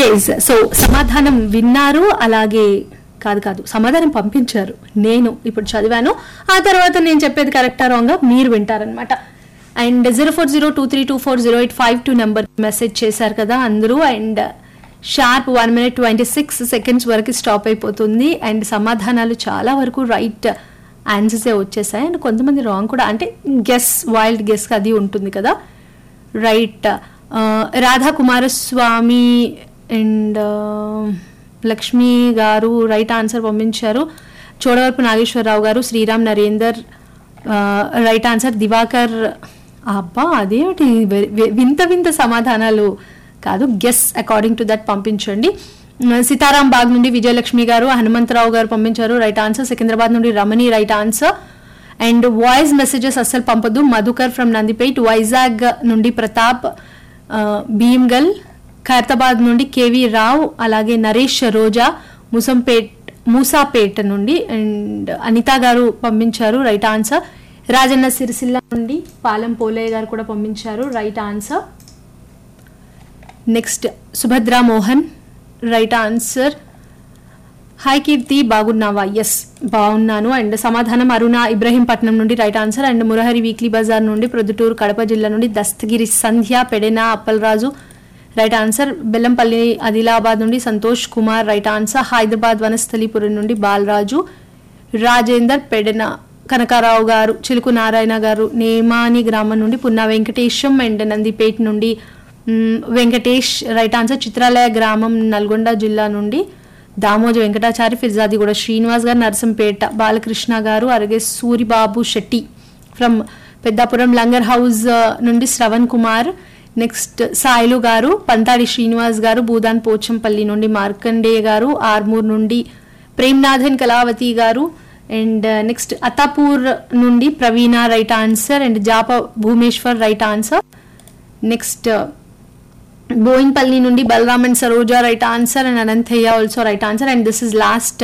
anyways so సమాధానం విన్నారు అలాగే కాదు కాదు సమాధానం పంపించారు నేను ఇప్పుడు చదివాను ఆ తర్వాత నేను చెప్పేది కరెక్టా రాంగ్ మీరు వింటారనమాట and zero four zero two three two four zero eight five two number message చేశారు కదా అందరూ and sharp one minute twenty six seconds వరకు స్టాప్ అయిపోతుంది అండ్ సమాధానాలు చాలా వరకు రైట్ ఆన్సర్సే వచ్చేసాయి అండ్ కొంతమంది రాంగ్ కూడా అంటే గెస్ వైల్డ్ గెస్ అది ఉంటుంది కదా right Radha Kumaraswamy and Lakshmi garu right answer పంపించారు చోడవరపు నాగేశ్వరరావు గారు శ్రీరామ్ నరేందర్ రైట్ ఆన్సర్ దివాకర్ అబ్బా అదేమిటి వె- వె- వింత వింత సమాధానాలు కాదు గెస్ అకార్డింగ్ టు దట్ పంపించండి సీతారాం బాగ్ నుండి విజయలక్ష్మి గారు హనుమంతరావు గారు పంపించారు రైట్ ఆన్సర్ సికింద్రాబాద్ నుండి Ramani right answer and voice messages అస్సలు పంపదు మధుకర్ ఫ్రమ్ నందిపేట్ వైజాగ్ నుండి ప్రతాప్ ఆ, భీమ్గల్ ఖైరతాబాద్ నుండి కేవి రావు అలాగే నరేష్ రోజా ముసంపేట్ మూసాపేట్ నుండి అండ్ అనిత గారు పంపించారు రైట్ ఆన్సర్ రాజన్న సిరిసిల్ల నుండి పాలెం పోలయ్య గారు కూడా పంపించారు right answer next Subhadra Mohan right answer hi Keerthi బాగున్నావా ఎస్ బాగున్నాను అండ్ సమాధానం అరుణ ఇబ్రహీంపట్నం నుండి right answer and Murahari weekly bazaar నుండి ప్రొద్దుటూరు కడప జిల్లా నుండి దస్తగిరి సంధ్య పెడెన అప్పలరాజు రైట్ ఆన్సర్ బెల్లంపల్లి ఆదిలాబాద్ నుండి సంతోష్ కుమార్ రైట్ ఆన్సర్ హైదరాబాద్ వనస్థలీపురం నుండి బాలరాజు రాజేందర్ పెడెన కనకారావు గారు చిలుకు నారాయణ గారు నేమాని గ్రామం నుండి పున్నా వెంకటేశం అండ్ నందిపేట్ నుండి మ్, వెంకటేష్ రైట్ ఆన్సర్ చిత్రాలయ గ్రామం నల్గొండ జిల్లా నుండి దామోజ వెంకటాచారి ఫిర్జాదిగూడ శ్రీనివాస్ గారు నరసంపేట బాలకృష్ణ గారు అలాగే సూరిబాబు శెట్టి ఫ్రమ్ పెద్దాపురం లంగర్ హౌస్ ఆ, నుండి శ్రవణ్ కుమార్ నెక్స్ట్ సాయిలు గారు పంతాడి శ్రీనివాస్ గారు భూదాన్ పోచంపల్లి నుండి మార్కండేయ గారు ఆర్మూర్ నుండి ప్రేమ్నాథన్ కళావతి గారు అండ్ నెక్స్ట్ అతాపూర్ నుండి Praveena right answer and Japa Bhumeshwar right answer next Bowenpally నుండి Balaram and Saroja right answer and Anantayya also right answer and this is last